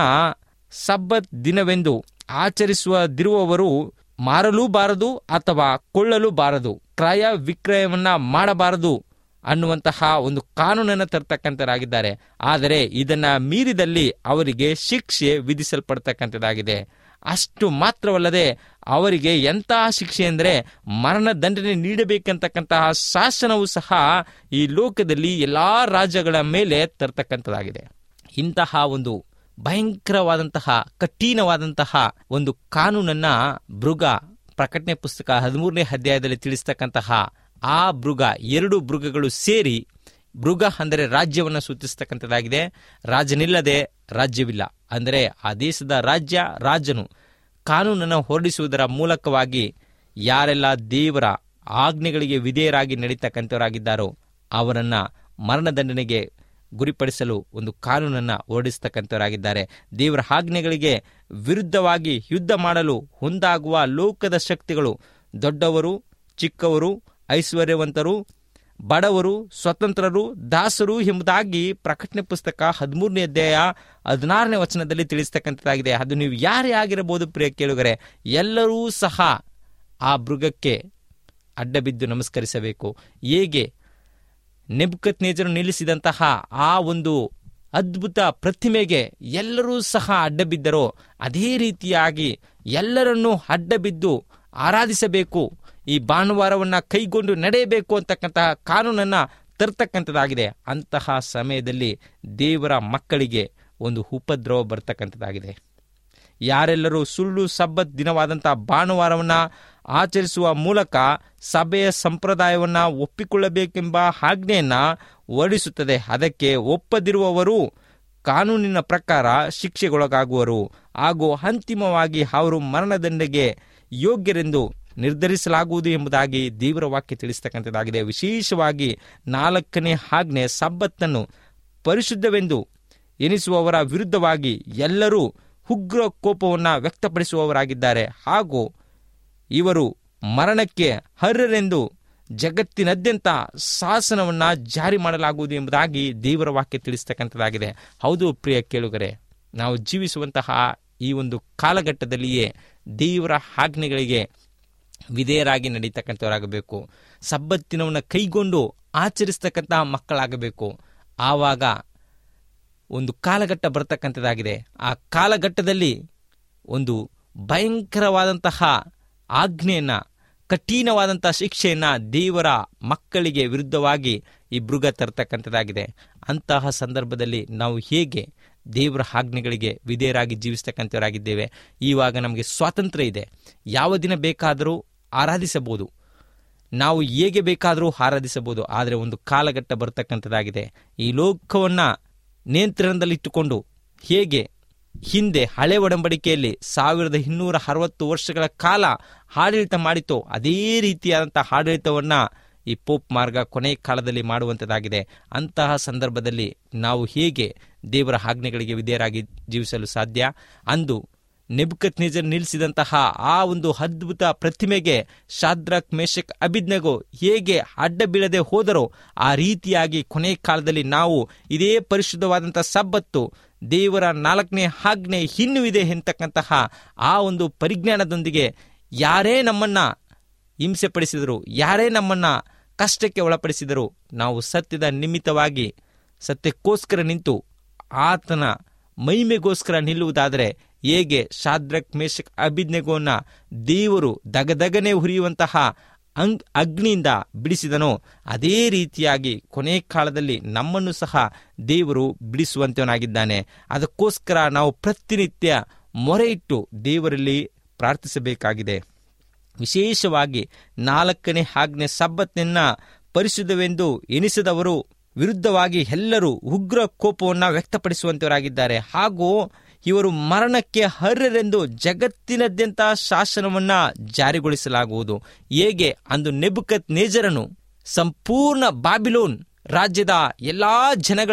ಸಬ್ಬತ್ ದಿನವೆಂದು ಆಚರಿಸುವದಿರುವವರು ಮಾರಲೂ ಬಾರದು ಅಥವಾ ಕೊಳ್ಳಲು ಬಾರದು ಕ್ರಯ ವಿಕ್ರಯವನ್ನ ಮಾಡಬಾರದು ಅನ್ನುವಂತಹ ಒಂದು ಕಾನೂನನ್ನು ತರ್ತಕ್ಕಂಥರಾಗಿದ್ದಾರೆ ಆದರೆ ಇದನ್ನ ಮೀರಿದಲ್ಲಿ ಅವರಿಗೆ ಶಿಕ್ಷೆ ವಿಧಿಸಲ್ಪಡ್ತಕ್ಕಂಥದ್ದಾಗಿದೆ ಅಷ್ಟು ಮಾತ್ರವಲ್ಲದೆ ಅವರಿಗೆ ಎಂತಹ ಶಿಕ್ಷೆ ಅಂದರೆ ಮರಣ ದಂಡನೆ ನೀಡಬೇಕಂತಕ್ಕಂತಹ ಶಾಸನವು ಸಹ ಈ ಲೋಕದಲ್ಲಿ ಎಲ್ಲಾ ರಾಜ್ಯಗಳ ಮೇಲೆ ತರ್ತಕ್ಕಂಥದ್ದಾಗಿದೆ ಇಂತಹ ಒಂದು ಭಯಂಕರವಾದಂತಹ ಕಠಿಣವಾದಂತಹ ಒಂದು ಕಾನೂನನ್ನ ಮೃಗ ಪ್ರಕಟಣೆ ಪುಸ್ತಕ ಹದಿಮೂರನೇ ಅಧ್ಯಾಯದಲ್ಲಿ ತಿಳಿಸ್ತಕ್ಕಂತಹ ಆ ಮೃಗ ಎರಡು ಮೃಗಗಳು ಸೇರಿ ಮೃಗ ಅಂದರೆ ರಾಜ್ಯವನ್ನು ಸೂಚಿಸ್ತಕ್ಕಂಥದ್ದಾಗಿದೆ ರಾಜನಿಲ್ಲದೆ ರಾಜ್ಯವಿಲ್ಲ ಅಂದರೆ ಆ ದೇಶದ ರಾಜ್ಯ ರಾಜನು ಕಾನೂನನ್ನು ಹೊರಡಿಸುವುದರ ಮೂಲಕವಾಗಿ ಯಾರೆಲ್ಲ ದೇವರ ಆಜ್ಞೆಗಳಿಗೆ ವಿಧೇಯರಾಗಿ ನಡೀತಕ್ಕಂಥವರಾಗಿದ್ದಾರೋ ಅವರನ್ನ ಮರಣದಂಡನೆಗೆ ಗುರಿಪಡಿಸಲು ಒಂದು ಕಾನೂನನ್ನು ಹೊರಡಿಸ್ತಕ್ಕಂಥವರಾಗಿದ್ದಾರೆ ದೇವರ ಆಜ್ಞೆಗಳಿಗೆ ವಿರುದ್ಧವಾಗಿ ಯುದ್ಧ ಮಾಡಲು ಹೊಂದಾಗುವ ಲೋಕದ ಶಕ್ತಿಗಳು ದೊಡ್ಡವರು ಚಿಕ್ಕವರು ಐಶ್ವರ್ಯವಂತರು ಬಡವರು ಸ್ವತಂತ್ರರು ದಾಸರು ಎಂಬುದಾಗಿ ಪ್ರಕಟಣೆ ಪುಸ್ತಕ ಹದಿಮೂರನೇ ಅಧ್ಯಾಯ ಹದಿನಾರನೇ ವಚನದಲ್ಲಿ ತಿಳಿಸ್ತಕ್ಕಂಥದ್ದಾಗಿದೆ ಅದು ನೀವು ಯಾರೇ ಆಗಿರಬಹುದು ಪ್ರಿಯ ಕೇಳುಗರೆ ಎಲ್ಲರೂ ಸಹ ಆ ಮೃಗಕ್ಕೆ ಅಡ್ಡಬಿದ್ದು ನಮಸ್ಕರಿಸಬೇಕು ಹೇಗೆ ನೆಬ್ಕತ್ ನೇಜರು ನಿಲ್ಲಿಸಿದಂತಹ ಆ ಒಂದು ಅದ್ಭುತ ಪ್ರತಿಮೆಗೆ ಎಲ್ಲರೂ ಸಹ ಅಡ್ಡಬಿದ್ದರೋ ಅದೇ ರೀತಿಯಾಗಿ ಎಲ್ಲರನ್ನೂ ಅಡ್ಡಬಿದ್ದು ಆರಾಧಿಸಬೇಕು ಈ ಭಾನುವಾರವನ್ನ ಕೈಗೊಂಡು ನಡೆಯಬೇಕು ಅಂತಕ್ಕಂತಹ ಕಾನೂನನ್ನ ತರ್ತಕ್ಕಂಥದ್ದಾಗಿದೆ ಅಂತಹ ಸಮಯದಲ್ಲಿ ದೇವರ ಮಕ್ಕಳಿಗೆ ಒಂದು ಉಪದ್ರವ ಬರ್ತಕ್ಕಂಥದ್ದಾಗಿದೆ ಯಾರೆಲ್ಲರೂ ಸುಳ್ಳು ಸಬ್ಬತ್ ದಿನವಾದಂಥ ಭಾನುವಾರವನ್ನ ಆಚರಿಸುವ ಮೂಲಕ ಸಭೆಯ ಸಂಪ್ರದಾಯವನ್ನ ಒಪ್ಪಿಕೊಳ್ಳಬೇಕೆಂಬ ಆಜ್ಞೆಯನ್ನ ಹೊರಡಿಸುತ್ತದೆ ಅದಕ್ಕೆ ಒಪ್ಪದಿರುವವರು ಕಾನೂನಿನ ಪ್ರಕಾರ ಶಿಕ್ಷೆಗೊಳಗಾಗುವರು ಹಾಗೂ ಅಂತಿಮವಾಗಿ ಅವರು ಮರಣದಂಡೆಗೆ ಯೋಗ್ಯರೆಂದು ನಿರ್ಧರಿಸಲಾಗುವುದು ಎಂಬುದಾಗಿ ದೇವರ ವಾಕ್ಯ ತಿಳಿಸ್ತಕ್ಕಂಥದ್ದಾಗಿದೆ ವಿಶೇಷವಾಗಿ ನಾಲ್ಕನೇ ಆಜ್ಞೆ ಸಬ್ಬತ್ತನ್ನು ಪರಿಶುದ್ಧವೆಂದು ಎನಿಸುವವರ ವಿರುದ್ಧವಾಗಿ ಎಲ್ಲರೂ ಉಗ್ರ ಕೋಪವನ್ನು ವ್ಯಕ್ತಪಡಿಸುವವರಾಗಿದ್ದಾರೆ ಹಾಗೂ ಇವರು ಮರಣಕ್ಕೆ ಅರ್ಹರೆಂದು ಜಗತ್ತಿನಾದ್ಯಂತ ಶಾಸನವನ್ನ ಜಾರಿ ಮಾಡಲಾಗುವುದು ಎಂಬುದಾಗಿ ದೇವರ ವಾಕ್ಯ ತಿಳಿಸ್ತಕ್ಕಂಥದ್ದಾಗಿದೆ ಹೌದು ಪ್ರಿಯ ಕೇಳುಗರೆ ನಾವು ಜೀವಿಸುವಂತಹ ಈ ಒಂದು ಕಾಲಘಟ್ಟದಲ್ಲಿಯೇ ದೇವರ ಆಜ್ಞೆಗಳಿಗೆ ವಿಧೇಯರಾಗಿ ನಡೀತಕ್ಕಂಥವರಾಗಬೇಕು ಸಬ್ಬತ್ತಿನವನ್ನ ಕೈಗೊಂಡು ಆಚರಿಸ್ತಕ್ಕಂತಹ ಮಕ್ಕಳಾಗಬೇಕು ಆವಾಗ ಒಂದು ಕಾಲಘಟ್ಟ ಬರ್ತಕ್ಕಂಥದ್ದಾಗಿದೆ ಆ ಕಾಲಘಟ್ಟದಲ್ಲಿ ಒಂದು ಭಯಂಕರವಾದಂತಹ ಆಜ್ಞೆಯನ್ನ ಕಠಿಣವಾದಂತಹ ಶಿಕ್ಷೆಯನ್ನ ದೇವರ ಮಕ್ಕಳಿಗೆ ವಿರುದ್ಧವಾಗಿ ಈ ಮೃಗ ತರ್ತಕ್ಕಂಥದ್ದಾಗಿದೆ ಅಂತಹ ಸಂದರ್ಭದಲ್ಲಿ ನಾವು ಹೇಗೆ ದೇವರ ಆಜ್ಞೆಗಳಿಗೆ ವಿಧೇಯರಾಗಿ ಜೀವಿಸ್ತಕ್ಕಂಥವರಾಗಿದ್ದೇವೆ ಇವಾಗ ನಮಗೆ ಸ್ವಾತಂತ್ರ್ಯ ಇದೆ ಯಾವ ದಿನ ಬೇಕಾದರೂ ಆರಾಧಿಸಬಹುದು ನಾವು ಹೇಗೆ ಬೇಕಾದರೂ ಆರಾಧಿಸಬಹುದು ಆದರೆ ಒಂದು ಕಾಲಘಟ್ಟ ಬರ್ತಕ್ಕಂಥದ್ದಾಗಿದೆ ಈ ಲೋಕವನ್ನ ನಿಯಂತ್ರಣದಲ್ಲಿಟ್ಟುಕೊಂಡು ಹೇಗೆ ಹಿಂದೆ ಹಳೆ ಒಡಂಬಡಿಕೆಯಲ್ಲಿ ಸಾವಿರದ ಇನ್ನೂರ ಅರವತ್ತು ವರ್ಷಗಳ ಕಾಲ ಆಡಳಿತ ಮಾಡಿತೋ ಅದೇ ರೀತಿಯಾದಂತಹ ಆಡಳಿತವನ್ನ ಈ ಪೋಪ್ ಮಾರ್ಗ ಕೊನೆ ಕಾಲದಲ್ಲಿ ಮಾಡುವಂಥದ್ದಾಗಿದೆ ಅಂತಹ ಸಂದರ್ಭದಲ್ಲಿ ನಾವು ಹೇಗೆ ದೇವರ ಆಜ್ಞೆಗಳಿಗೆ ವಿಧೇಯರಾಗಿ ಜೀವಿಸಲು ಸಾಧ್ಯ ಅಂದು ನೆಬ್ಕತ್ ನಿಜರ್ ನಿಲ್ಲಿಸಿದಂತಹ ಆ ಒಂದು ಅದ್ಭುತ ಪ್ರತಿಮೆಗೆ ಶಾದ್ರಕ್ ಮೇಷಕ್ ಅಭಿಜ್ಞೆಗೂ ಹೇಗೆ ಅಡ್ಡ ಬೀಳದೆ ಹೋದರೋ ಆ ರೀತಿಯಾಗಿ ಕೊನೆ ಕಾಲದಲ್ಲಿ ನಾವು ಇದೇ ಪರಿಶುದ್ಧವಾದಂತಹ ಸಬ್ಬತ್ತು ದೇವರ ನಾಲ್ಕನೇ ಆಜ್ಞೆ ಇನ್ನೂ ಇದೆ ಎಂತಕ್ಕಂತಹ ಆ ಒಂದು ಪರಿಜ್ಞಾನದೊಂದಿಗೆ ಯಾರೇ ನಮ್ಮನ್ನ ಹಿಂಸೆಪಡಿಸಿದರು ಯಾರೇ ನಮ್ಮನ್ನ ಕಷ್ಟಕ್ಕೆ ಒಳಪಡಿಸಿದರು ನಾವು ಸತ್ಯದ ನಿಮಿತ್ತವಾಗಿ ಸತ್ಯಕ್ಕೋಸ್ಕರ ನಿಂತು ಆತನ ಮಹಿಮೆಗೋಸ್ಕರ ನಿಲ್ಲುವುದಾದರೆ ಹೇಗೆ ಶಾದ್ರಕ್ ಮೇಷಕ್ ಅಭಿಜ್ಞೆಗೋನ್ನ ದೇವರು ದಗದಗನೆ ಹುರಿಯುವಂತಹ ಅಂಗ್ ಅಗ್ನಿಯಿಂದ ಬಿಡಿಸಿದನೋ ಅದೇ ರೀತಿಯಾಗಿ ಕೊನೆ ಕಾಲದಲ್ಲಿ ನಮ್ಮನ್ನು ಸಹ ದೇವರು ಬಿಡಿಸುವಂತವನಾಗಿದ್ದಾನೆ ಅದಕ್ಕೋಸ್ಕರ ನಾವು ಪ್ರತಿನಿತ್ಯ ಮೊರೆ ಇಟ್ಟು ದೇವರಲ್ಲಿ ಪ್ರಾರ್ಥಿಸಬೇಕಾಗಿದೆ ವಿಶೇಷವಾಗಿ ನಾಲ್ಕನೇ ಆಜ್ಞೆ ಸಬ್ಬತ್ತನ್ನ ಪರಿಶುದ್ಧವೆಂದು ಎನಿಸಿದವರು ವಿರುದ್ಧವಾಗಿ ಎಲ್ಲರೂ ಉಗ್ರ ಕೋಪವನ್ನು ವ್ಯಕ್ತಪಡಿಸುವಂತವರಾಗಿದ್ದಾರೆ ಹಾಗೂ ಇವರು ಮರಣಕ್ಕೆ ಅರ್ಹರೆಂದು ಜಗತ್ತಿನಾದ್ಯಂತ ಶಾಸನವನ್ನ ಜಾರಿಗೊಳಿಸಲಾಗುವುದು ಹೇಗೆ ಅಂದು ನೆಬುಕತ್ ನೇಜರನು ಸಂಪೂರ್ಣ ಬಾಬಿಲೋನ್ ರಾಜ್ಯದ ಎಲ್ಲಾ ಜನಗಳ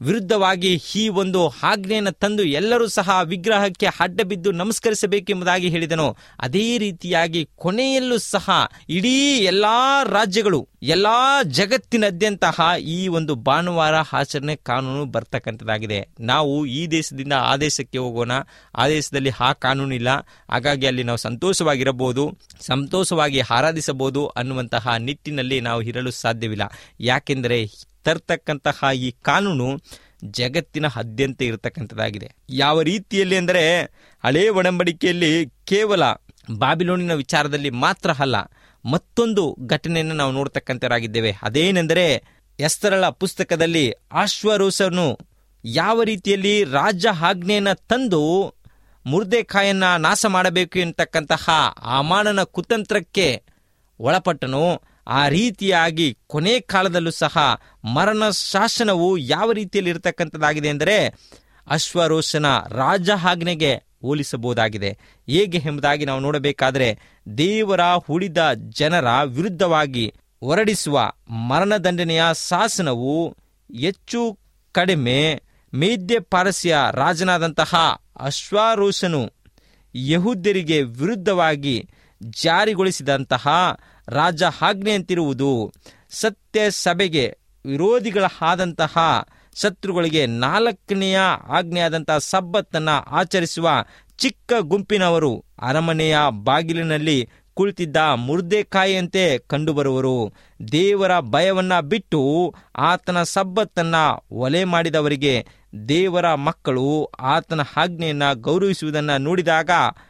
ವಿರುದ್ಧವಾಗಿ ಈ ಒಂದು ಆಜ್ಞೆಯನ್ನು ತಂದು ಎಲ್ಲರೂ ಸಹ ಆ ವಿಗ್ರಹಕ್ಕೆ ಅಡ್ಡ ಬಿದ್ದು ನಮಸ್ಕರಿಸಬೇಕೆಂಬುದಾಗಿ ಹೇಳಿದನು ಅದೇ ರೀತಿಯಾಗಿ ಕೊನೆಯಲ್ಲೂ ಸಹ ಇಡೀ ಎಲ್ಲಾ ರಾಜ್ಯಗಳು ಎಲ್ಲಾ ಜಗತ್ತಿನಾದ್ಯಂತಹ ಈ ಒಂದು ಭಾನುವಾರ ಆಚರಣೆ ಕಾನೂನು ಬರ್ತಕ್ಕಂಥದ್ದಾಗಿದೆ ನಾವು ಈ ದೇಶದಿಂದ ಆ ದೇಶಕ್ಕೆ ಹೋಗೋಣ ಆ ದೇಶದಲ್ಲಿ ಆ ಕಾನೂನು ಇಲ್ಲ ಹಾಗಾಗಿ ಅಲ್ಲಿ ನಾವು ಸಂತೋಷವಾಗಿರಬಹುದು ಸಂತೋಷವಾಗಿ ಆರಾಧಿಸಬಹುದು ಅನ್ನುವಂತಹ ನಿಟ್ಟಿನಲ್ಲಿ ನಾವು ಇರಲು ಸಾಧ್ಯವಿಲ್ಲ ಯಾಕೆಂದರೆ ತರ್ತಕ್ಕಂತಹ ಈ ಕಾನೂನು ಜಗತ್ತಿನ ಹದ್ಯಂತ ಇರತಕ್ಕಂಥದ್ದಾಗಿದೆ ಯಾವ ರೀತಿಯಲ್ಲಿ ಅಂದರೆ ಹಳೇ ಒಡಂಬಡಿಕೆಯಲ್ಲಿ ಕೇವಲ ಬಾಬಿಲೋನಿನ ವಿಚಾರದಲ್ಲಿ ಮಾತ್ರ ಅಲ್ಲ ಮತ್ತೊಂದು ಘಟನೆಯನ್ನು ನಾವು ನೋಡ್ತಕ್ಕಂಥರಾಗಿದ್ದೇವೆ ಅದೇನೆಂದರೆ ಎಸ್ತರಳ ಪುಸ್ತಕದಲ್ಲಿ ಆಶ್ವರೋಸನು ಯಾವ ರೀತಿಯಲ್ಲಿ ರಾಜ ಆಜ್ಞೆಯನ್ನು ತಂದು ಮುರ್ದೆಕಾಯನ್ನ ನಾಶ ಮಾಡಬೇಕು ಎಂತಕ್ಕಂತಹ ಅಮಾನನ ಕುತಂತ್ರಕ್ಕೆ ಒಳಪಟ್ಟನು ಆ ರೀತಿಯಾಗಿ ಕೊನೆ ಕಾಲದಲ್ಲೂ ಸಹ ಮರಣ ಶಾಸನವು ಯಾವ ರೀತಿಯಲ್ಲಿ ಇರತಕ್ಕಂಥದ್ದಾಗಿದೆ ಅಂದರೆ ಅಶ್ವರೋಷನ ರಾಜ ಆಜ್ಞೆಗೆ ಹೋಲಿಸಬಹುದಾಗಿದೆ ಹೇಗೆ ಎಂಬುದಾಗಿ ನಾವು ನೋಡಬೇಕಾದರೆ ದೇವರ ಉಳಿದ ಜನರ ವಿರುದ್ಧವಾಗಿ ಹೊರಡಿಸುವ ಮರಣದಂಡನೆಯ ಶಾಸನವು ಹೆಚ್ಚು ಕಡಿಮೆ ಮೇದ್ಯ ಪಾರಸ್ಯ ರಾಜನಾದಂತಹ ಅಶ್ವಾರೋಷನು ಯಹೂದ್ಯರಿಗೆ ವಿರುದ್ಧವಾಗಿ ಜಾರಿಗೊಳಿಸಿದಂತಹ ರಾಜ ಆಜ್ಞೆಯಂತಿರುವುದು ಸತ್ಯ ಸಭೆಗೆ ವಿರೋಧಿಗಳಾದಂತಹ ಶತ್ರುಗಳಿಗೆ ನಾಲ್ಕನೆಯ ಆಜ್ಞೆಯಾದಂತಹ ಸಬ್ಬತ್ತನ್ನ ಆಚರಿಸುವ ಚಿಕ್ಕ ಗುಂಪಿನವರು ಅರಮನೆಯ ಬಾಗಿಲಿನಲ್ಲಿ ಕುಳಿತಿದ್ದ ಮುರ್ದೆಕಾಯಿಯಂತೆ ಕಂಡುಬರುವರು ದೇವರ ಭಯವನ್ನ ಬಿಟ್ಟು ಆತನ ಸಬ್ಬತ್ತನ್ನ ಒಲೆ ಮಾಡಿದವರಿಗೆ ದೇವರ ಮಕ್ಕಳು ಆತನ ಆಜ್ಞೆಯನ್ನ ಗೌರವಿಸುವುದನ್ನು ನೋಡಿದಾಗ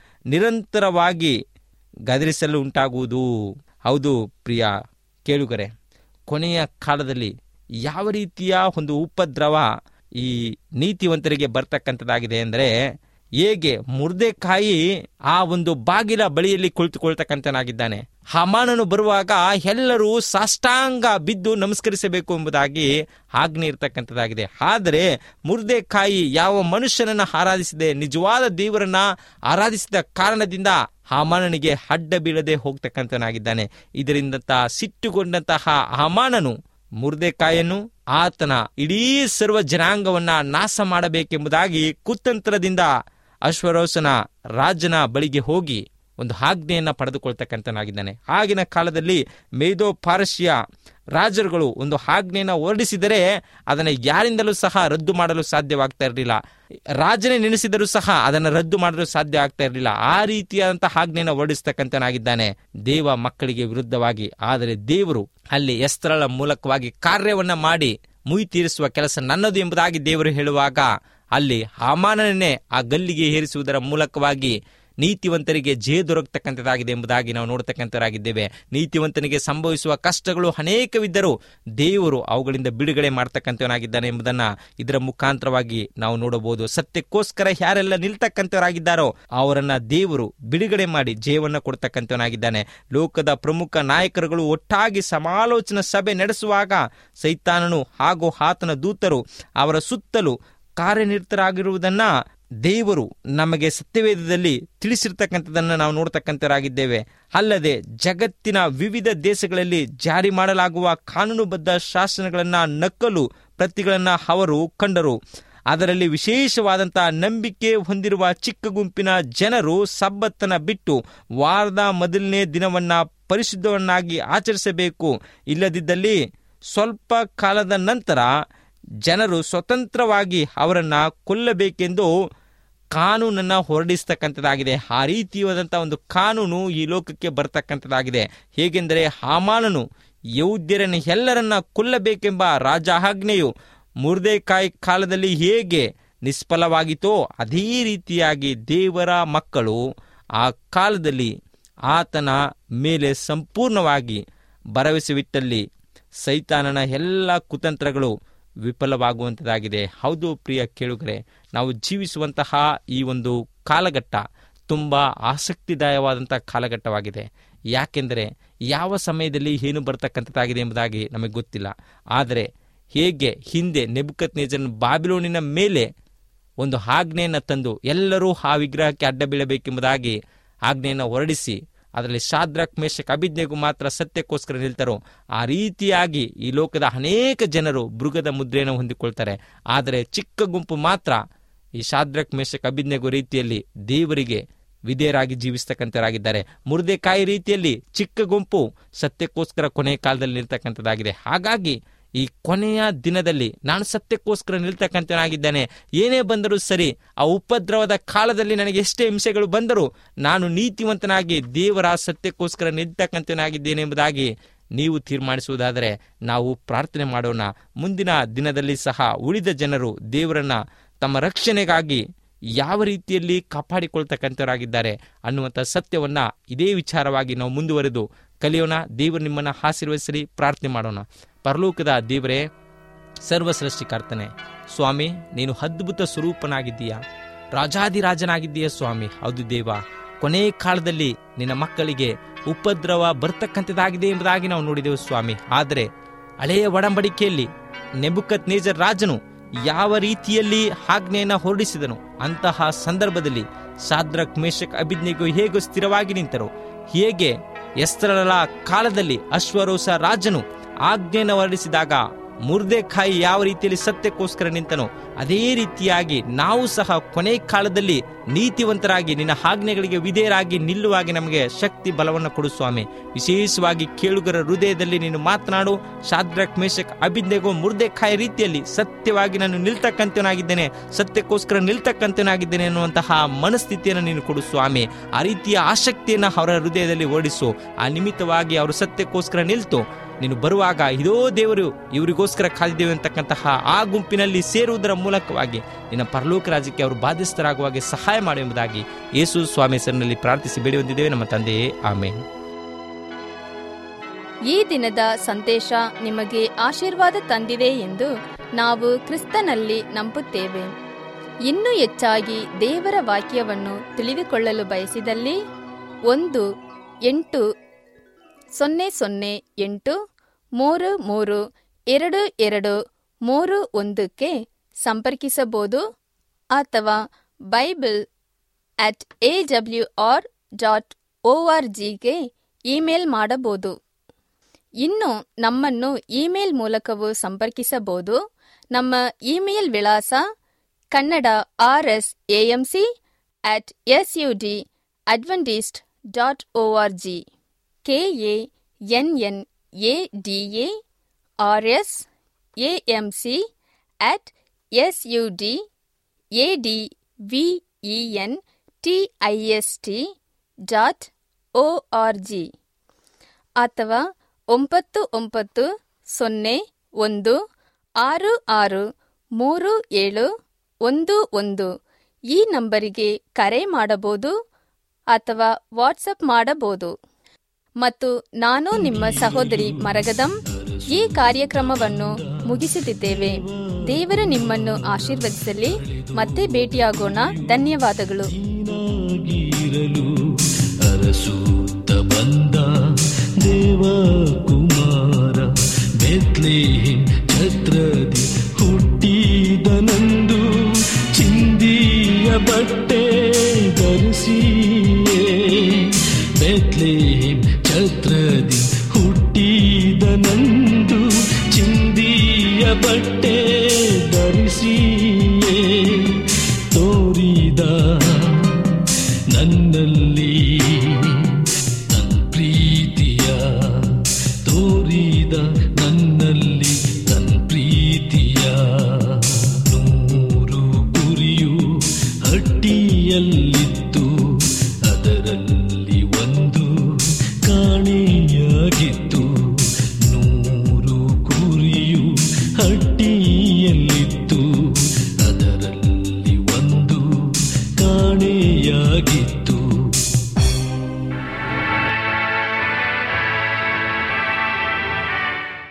ನಿರಂತರವಾಗಿ ಗದರಿಸಲು ಉಂಟಾಗುವುದು ಹೌದು ಪ್ರಿಯ ಕೇಳುಗರೆ ಕೊನೆಯ ಕಾಲದಲ್ಲಿ ಯಾವ ರೀತಿಯ ಒಂದು ಉಪದ್ರವ ಈ ನೀತಿವಂತರಿಗೆ ಬರ್ತಕ್ಕಂಥದ್ದಾಗಿದೆ ಅಂದರೆ ಹೇಗೆ ಮುರ್ದೆಕಾಯಿ ಆ ಒಂದು ಬಾಗಿಲ ಬಳಿಯಲ್ಲಿ ಕುಳಿತುಕೊಳ್ತಕ್ಕಂಥನಾಗಿದ್ದಾನೆ ಹಮಾನನು ಬರುವಾಗ ಎಲ್ಲರೂ ಸಾಷ್ಟಾಂಗ ಬಿದ್ದು ನಮಸ್ಕರಿಸಬೇಕು ಎಂಬುದಾಗಿ ಆಜ್ಞೆ ಇರತಕ್ಕಂಥದ್ದಾಗಿದೆ ಆದರೆ ಮುರ್ದೆಕಾಯಿ ಯಾವ ಮನುಷ್ಯನನ್ನ ಆರಾಧಿಸಿದೆ ನಿಜವಾದ ದೇವರನ್ನ ಆರಾಧಿಸಿದ ಕಾರಣದಿಂದ ಹಾಮಾನನಿಗೆ ಅಡ್ಡ ಬೀಳದೆ ಹೋಗ್ತಕ್ಕಂಥನಾಗಿದ್ದಾನೆ ಇದರಿಂದ ಸಿಟ್ಟುಗೊಂಡಂತಹ ಹಾಮಾನನು ಮುರ್ದೆಕಾಯನ್ನು ಆತನ ಇಡೀ ಸರ್ವ ಜನಾಂಗವನ್ನ ನಾಶ ಮಾಡಬೇಕೆಂಬುದಾಗಿ ಕುತಂತ್ರದಿಂದ ಅಶ್ವರೋಸನ ರಾಜನ ಬಳಿಗೆ ಹೋಗಿ ಒಂದು ಆಜ್ಞೆಯನ್ನ ಪಡೆದುಕೊಳ್ತಕ್ಕಂಥನಾಗಿದ್ದಾನೆ ಆಗಿನ ಕಾಲದಲ್ಲಿ ಮೇದೋ ಪಾರಸ್ಯ ರಾಜರುಗಳು ಒಂದು ಆಜ್ಞೆಯನ್ನು ಹೊರಡಿಸಿದರೆ ಅದನ್ನು ಯಾರಿಂದಲೂ ಸಹ ರದ್ದು ಮಾಡಲು ಸಾಧ್ಯವಾಗ್ತಾ ಇರಲಿಲ್ಲ ರಾಜನೇ ನೆನೆಸಿದರೂ ಸಹ ಅದನ್ನು ರದ್ದು ಮಾಡಲು ಸಾಧ್ಯ ಆಗ್ತಾ ಇರಲಿಲ್ಲ ಆ ರೀತಿಯಾದಂತಹ ಆಜ್ಞೆಯನ್ನು ಹೊರಡಿಸ್ತಕ್ಕಂಥನಾಗಿದ್ದಾನೆ ದೇವ ಮಕ್ಕಳಿಗೆ ವಿರುದ್ಧವಾಗಿ ಆದರೆ ದೇವರು ಅಲ್ಲಿ ಎಸ್ತರಳ ಮೂಲಕವಾಗಿ ಕಾರ್ಯವನ್ನ ಮಾಡಿ ಮುಯಿ ತೀರಿಸುವ ಕೆಲಸ ನನ್ನದು ಎಂಬುದಾಗಿ ದೇವರು ಹೇಳುವಾಗ ಅಲ್ಲಿ ಹಾಮಾನನ್ನೇ ಆ ಗಲ್ಲಿಗೆ ಏರಿಸುವುದರ ಮೂಲಕವಾಗಿ ನೀತಿವಂತರಿಗೆ ಜಯ ದೊರಕತಕ್ಕಂಥದ್ದಾಗಿದೆ ಎಂಬುದಾಗಿ ನಾವು ನೋಡ್ತಕ್ಕಂಥರಾಗಿದ್ದೇವೆ ನೀತಿವಂತನಿಗೆ ಸಂಭವಿಸುವ ಕಷ್ಟಗಳು ಅನೇಕವಿದ್ದರೂ ದೇವರು ಅವುಗಳಿಂದ ಬಿಡುಗಡೆ ಮಾಡ್ತಕ್ಕಂಥವನಾಗಿದ್ದಾನೆ ಎಂಬುದನ್ನ ಇದರ ಮುಖಾಂತರವಾಗಿ ನಾವು ನೋಡಬಹುದು ಸತ್ಯಕ್ಕೋಸ್ಕರ ಯಾರೆಲ್ಲ ನಿಲ್ತಕ್ಕಂಥವರಾಗಿದ್ದಾರೋ ಅವರನ್ನ ದೇವರು ಬಿಡುಗಡೆ ಮಾಡಿ ಜಯವನ್ನ ಕೊಡ್ತಕ್ಕಂಥವನಾಗಿದ್ದಾನೆ ಲೋಕದ ಪ್ರಮುಖ ನಾಯಕರುಗಳು ಒಟ್ಟಾಗಿ ಸಮಾಲೋಚನಾ ಸಭೆ ನಡೆಸುವಾಗ ಸೈತಾನನು ಹಾಗೂ ಆತನ ದೂತರು ಅವರ ಸುತ್ತಲೂ ಕಾರ್ಯನಿರತರಾಗಿರುವುದನ್ನ ದೇವರು ನಮಗೆ ಸತ್ಯವೇದದಲ್ಲಿ ತಿಳಿಸಿರ್ತಕ್ಕಂಥದ್ದನ್ನು ನಾವು ನೋಡ್ತಕ್ಕಂಥವರಾಗಿದ್ದೇವೆ ಅಲ್ಲದೆ ಜಗತ್ತಿನ ವಿವಿಧ ದೇಶಗಳಲ್ಲಿ ಜಾರಿ ಮಾಡಲಾಗುವ ಕಾನೂನುಬದ್ಧ ಶಾಸನಗಳನ್ನ ನಕ್ಕಲು ಪ್ರತಿಗಳನ್ನ ಅವರು ಕಂಡರು ಅದರಲ್ಲಿ ವಿಶೇಷವಾದಂತಹ ನಂಬಿಕೆ ಹೊಂದಿರುವ ಚಿಕ್ಕ ಗುಂಪಿನ ಜನರು ಸಬ್ಬತ್ತನ ಬಿಟ್ಟು ವಾರದ ಮೊದಲನೇ ದಿನವನ್ನ ಪರಿಶುದ್ಧವನ್ನಾಗಿ ಆಚರಿಸಬೇಕು ಇಲ್ಲದಿದ್ದಲ್ಲಿ ಸ್ವಲ್ಪ ಕಾಲದ ನಂತರ ಜನರು ಸ್ವತಂತ್ರವಾಗಿ ಅವರನ್ನ ಕೊಲ್ಲಬೇಕೆಂದು ಕಾನೂನನ್ನ ಹೊರಡಿಸ್ತಕ್ಕಂಥದ್ದಾಗಿದೆ ಆ ರೀತಿಯಾದಂಥ ಒಂದು ಕಾನೂನು ಈ ಲೋಕಕ್ಕೆ ಬರ್ತಕ್ಕಂಥದ್ದಾಗಿದೆ ಹೇಗೆಂದರೆ ಹಾಮಾನನು ಯೌದ್ಯರನ್ನು ಎಲ್ಲರನ್ನ ಕೊಲ್ಲಬೇಕೆಂಬ ರಾಜ ಆಜ್ಞೆಯು ಮುರ್ದೆಕಾಯಿ ಕಾಲದಲ್ಲಿ ಹೇಗೆ ನಿಷ್ಫಲವಾಗಿತ್ತೋ ಅದೇ ರೀತಿಯಾಗಿ ದೇವರ ಮಕ್ಕಳು ಆ ಕಾಲದಲ್ಲಿ ಆತನ ಮೇಲೆ ಸಂಪೂರ್ಣವಾಗಿ ಭರವಸೆವಿಟ್ಟಲ್ಲಿ ಸೈತಾನನ ಎಲ್ಲ ಕುತಂತ್ರಗಳು ವಿಫಲವಾಗುವಂಥದ್ದಾಗಿದೆ ಹೌದು ಪ್ರಿಯ ಕೇಳುಗರೆ ನಾವು ಜೀವಿಸುವಂತಹ ಈ ಒಂದು ಕಾಲಘಟ್ಟ ತುಂಬ ಆಸಕ್ತಿದಾಯವಾದಂಥ ಕಾಲಘಟ್ಟವಾಗಿದೆ ಯಾಕೆಂದರೆ ಯಾವ ಸಮಯದಲ್ಲಿ ಏನು ಬರ್ತಕ್ಕಂಥದ್ದಾಗಿದೆ ಎಂಬುದಾಗಿ ನಮಗೆ ಗೊತ್ತಿಲ್ಲ ಆದರೆ ಹೇಗೆ ಹಿಂದೆ ನೆಬುಕತ್ ನೇಜನ್ ಬಾಬಿಲೋನಿನ ಮೇಲೆ ಒಂದು ಆಜ್ಞೆಯನ್ನು ತಂದು ಎಲ್ಲರೂ ಆ ವಿಗ್ರಹಕ್ಕೆ ಅಡ್ಡ ಬೀಳಬೇಕೆಂಬುದಾಗಿ ಆಜ್ಞೆಯನ್ನು ಹೊರಡಿಸಿ ಅದರಲ್ಲಿ ಶಾದ್ರಕ್ ಮೇಷಕ್ ಅಭಿಜ್ಞೆಗೂ ಮಾತ್ರ ಸತ್ಯಕ್ಕೋಸ್ಕರ ನಿಲ್ತಾರೋ ಆ ರೀತಿಯಾಗಿ ಈ ಲೋಕದ ಅನೇಕ ಜನರು ಮೃಗದ ಮುದ್ರೆಯನ್ನು ಹೊಂದಿಕೊಳ್ತಾರೆ ಆದರೆ ಚಿಕ್ಕ ಗುಂಪು ಮಾತ್ರ ಈ ಶಾದ್ರಕ್ ಮೇಷಕ್ ಅಭಿಜ್ಞೆಗೂ ರೀತಿಯಲ್ಲಿ ದೇವರಿಗೆ ವಿಧೇಯರಾಗಿ ಜೀವಿಸ್ತಕ್ಕಂಥವರಾಗಿದ್ದಾರೆ ಮುರ್ದೆಕಾಯಿ ರೀತಿಯಲ್ಲಿ ಚಿಕ್ಕ ಗುಂಪು ಸತ್ಯಕ್ಕೋಸ್ಕರ ಕೊನೆಯ ಕಾಲದಲ್ಲಿ ನಿಲ್ತಕ್ಕಂಥದ್ದಾಗಿದೆ ಹಾಗಾಗಿ ಈ ಕೊನೆಯ ದಿನದಲ್ಲಿ ನಾನು ಸತ್ಯಕ್ಕೋಸ್ಕರ ನಿಲ್ತಕ್ಕಂಥನಾಗಿದ್ದೇನೆ ಏನೇ ಬಂದರೂ ಸರಿ ಆ ಉಪದ್ರವದ ಕಾಲದಲ್ಲಿ ನನಗೆ ಎಷ್ಟೇ ಹಿಂಸೆಗಳು ಬಂದರೂ ನಾನು ನೀತಿವಂತನಾಗಿ ದೇವರ ಸತ್ಯಕ್ಕೋಸ್ಕರ ನಿಲ್ತಕ್ಕಂಥನಾಗಿದ್ದೇನೆ ಎಂಬುದಾಗಿ ನೀವು ತೀರ್ಮಾನಿಸುವುದಾದರೆ ನಾವು ಪ್ರಾರ್ಥನೆ ಮಾಡೋಣ ಮುಂದಿನ ದಿನದಲ್ಲಿ ಸಹ ಉಳಿದ ಜನರು ದೇವರನ್ನ ತಮ್ಮ ರಕ್ಷಣೆಗಾಗಿ ಯಾವ ರೀತಿಯಲ್ಲಿ ಕಾಪಾಡಿಕೊಳ್ತಕ್ಕಂಥವರಾಗಿದ್ದಾರೆ ಅನ್ನುವಂಥ ಸತ್ಯವನ್ನ ಇದೇ ವಿಚಾರವಾಗಿ ನಾವು ಮುಂದುವರೆದು ಕಲಿಯೋಣ ದೇವರು ನಿಮ್ಮನ್ನ ಆಶೀರ್ವದಿಸಲಿ ಪ್ರಾರ್ಥನೆ ಮಾಡೋಣ ಪರಲೋಕದ ದೇವರೇ ಸರ್ವ ಸೃಷ್ಟಿಕರ್ತನೆ ಸ್ವಾಮಿ ನೀನು ಅದ್ಭುತ ಸ್ವರೂಪನಾಗಿದ್ದೀಯಾ ರಾಜಾದಿರಾಜನಾಗಿದ್ದೀಯ ಸ್ವಾಮಿ ಹೌದು ದೇವ ಕೊನೆ ಕಾಲದಲ್ಲಿ ನಿನ್ನ ಮಕ್ಕಳಿಗೆ ಉಪದ್ರವ ಬರ್ತಕ್ಕಂಥದ್ದಾಗಿದೆ ಎಂಬುದಾಗಿ ನಾವು ನೋಡಿದೆವು ಸ್ವಾಮಿ ಆದರೆ ಹಳೆಯ ಒಡಂಬಡಿಕೆಯಲ್ಲಿ ನೆಬುಕತ್ ನೇಜರ್ ರಾಜನು ಯಾವ ರೀತಿಯಲ್ಲಿ ಆಜ್ಞೆಯನ್ನ ಹೊರಡಿಸಿದನು ಅಂತಹ ಸಂದರ್ಭದಲ್ಲಿ ಶಾದ್ರಕ್ ಮೇಷಕ್ ಅಭಿಜ್ಞೆಗೂ ಹೇಗೆ ಸ್ಥಿರವಾಗಿ ನಿಂತರು ಹೇಗೆ ಎಸ್ತರಳ ಕಾಲದಲ್ಲಿ ಅಶ್ವರೋಷ ರಾಜನು ಆಜ್ಞೆಯನ್ನು ಹೊರಡಿಸಿದಾಗ ಮುರ್ದೆಕಾಯಿ ಯಾವ ರೀತಿಯಲ್ಲಿ ಸತ್ಯಕ್ಕೋಸ್ಕರ ನಿಂತನೋ ಅದೇ ರೀತಿಯಾಗಿ ನಾವು ಸಹ ಕೊನೆ ಕಾಲದಲ್ಲಿ ನೀತಿವಂತರಾಗಿ ನಿನ್ನ ಆಜ್ಞೆಗಳಿಗೆ ವಿಧೇಯರಾಗಿ ನಿಲ್ಲುವಾಗಿ ನಮಗೆ ಶಕ್ತಿ ಬಲವನ್ನು ಕೊಡು ಸ್ವಾಮಿ ವಿಶೇಷವಾಗಿ ಕೇಳುಗರ ಹೃದಯದಲ್ಲಿ ನೀನು ಮಾತನಾಡು ಶಾದ್ರಕ್ ಮೇಷಕ್ ಅಭಿಜ್ಞೆಗೂ ಮುರ್ದೆಕಾಯಿ ರೀತಿಯಲ್ಲಿ ಸತ್ಯವಾಗಿ ನಾನು ನಿಲ್ತಕ್ಕಂಥವನಾಗಿದ್ದೇನೆ ಸತ್ಯಕ್ಕೋಸ್ಕರ ನಿಲ್ತಕ್ಕಂಥವನಾಗಿದ್ದೇನೆ ಅನ್ನುವಂತಹ ಮನಸ್ಥಿತಿಯನ್ನು ನೀನು ಕೊಡು ಸ್ವಾಮಿ ಆ ರೀತಿಯ ಆಸಕ್ತಿಯನ್ನು ಅವರ ಹೃದಯದಲ್ಲಿ ಓಡಿಸು ಆ ನಿಮಿತ್ತವಾಗಿ ಅವರು ಸತ್ಯಕ್ಕೋಸ್ಕರ ನಿಲ್ತು ನೀನು ಬರುವಾಗ ಇದೋ ದೇವರು ಇವರಿಗೋಸ್ಕರ ಕಾದಿದ್ದೇವೆ ಅಂತಕ್ಕಂತಹ ಆ ಗುಂಪಿನಲ್ಲಿ ಸೇರುವುದರ ಮೂಲಕವಾಗಿ ನಿನ್ನ ಪರಲೋಕ ರಾಜ್ಯಕ್ಕೆ ಅವರು ಬಾಧ್ಯಸ್ಥರಾಗುವಾಗೆ ಸಹಾಯ ಮಾಡು ಎಂಬುದಾಗಿ ಯೇಸು ಸ್ವಾಮಿ ಹೆಸರಿನಲ್ಲಿ ಪ್ರಾರ್ಥಿಸಿ ಬೇಡಿ ಬಂದಿದ್ದೇವೆ ನಮ್ಮ ತಂದೆಯೇ ಆಮೇಲೆ ಈ ದಿನದ ಸಂದೇಶ ನಿಮಗೆ ಆಶೀರ್ವಾದ ತಂದಿದೆ ಎಂದು ನಾವು ಕ್ರಿಸ್ತನಲ್ಲಿ ನಂಬುತ್ತೇವೆ ಇನ್ನೂ ಹೆಚ್ಚಾಗಿ ದೇವರ ವಾಕ್ಯವನ್ನು ತಿಳಿದುಕೊಳ್ಳಲು ಬಯಸಿದಲ್ಲಿ ಒಂದು ಎಂಟು ಸೊನ್ನೆ ಸೊನ್ನೆ ಎಂಟು ಮೂರು ಮೂರು ಎರಡು ಎರಡು ಮೂರು ಒಂದಕ್ಕೆ ಸಂಪರ್ಕಿಸಬಹುದು ಅಥವಾ Bible at A W R dot O R ಜಿಗೆ ಇಮೇಲ್ ಮಾಡಬಹುದು ಇನ್ನು ನಮ್ಮನ್ನು ಇಮೇಲ್ ಮೂಲಕವೂ ಸಂಪರ್ಕಿಸಬಹುದು ನಮ್ಮ ಇಮೇಲ್ ವಿಳಾಸ Kannada R S AMC at S U D Adventist dot O R G K A N N A D A R S A M C at S U D A D V E N T I S T dot O R G ಅಥವಾ ಒಂಬತ್ತು ಒಂಬತ್ತು ಸೊನ್ನೆ ಒಂದು ಆರು ಆರು ಮೂರು ಏಳು ಒಂದು ಒಂದು ಈ ನಂಬರಿಗೆ ಕರೆ ಮಾಡಬಹುದು ಅಥವಾ ವಾಟ್ಸಪ್ ಮಾಡಬಹುದು ಮತ್ತು ನಾನು ನಿಮ್ಮ ಸಹೋದರಿ ಮರಗದಂ ಈ ಕಾರ್ಯಕ್ರಮವನ್ನು ಮುಗಿಸುತ್ತಿದ್ದೇವೆ ದೇವರು ನಿಮ್ಮನ್ನು ಆಶೀರ್ವದಿಸಲಿ ಮತ್ತೆ ಭೇಟಿಯಾಗೋಣ ಧನ್ಯವಾದಗಳು ನೀನಾಗಿರಲು ಅರಸೂತ ಬಂದ ದೇವಕುಮಾರ ಬೆತ್ಲೇಹಿಂ ಛತ್ರದಿ ಹುಟ್ಟಿದನಂದು ಚಿಂದಿಯ ಬಟ್ಟೆ ಧರಿಸಿಯೇ ಬೆತ್ಲೇಹಿಂ ಛತ್ರದಿ ಹುಟ್ಟಿದನಂದು ಚಿಂದಿಯ ಬಟ್ಟೆ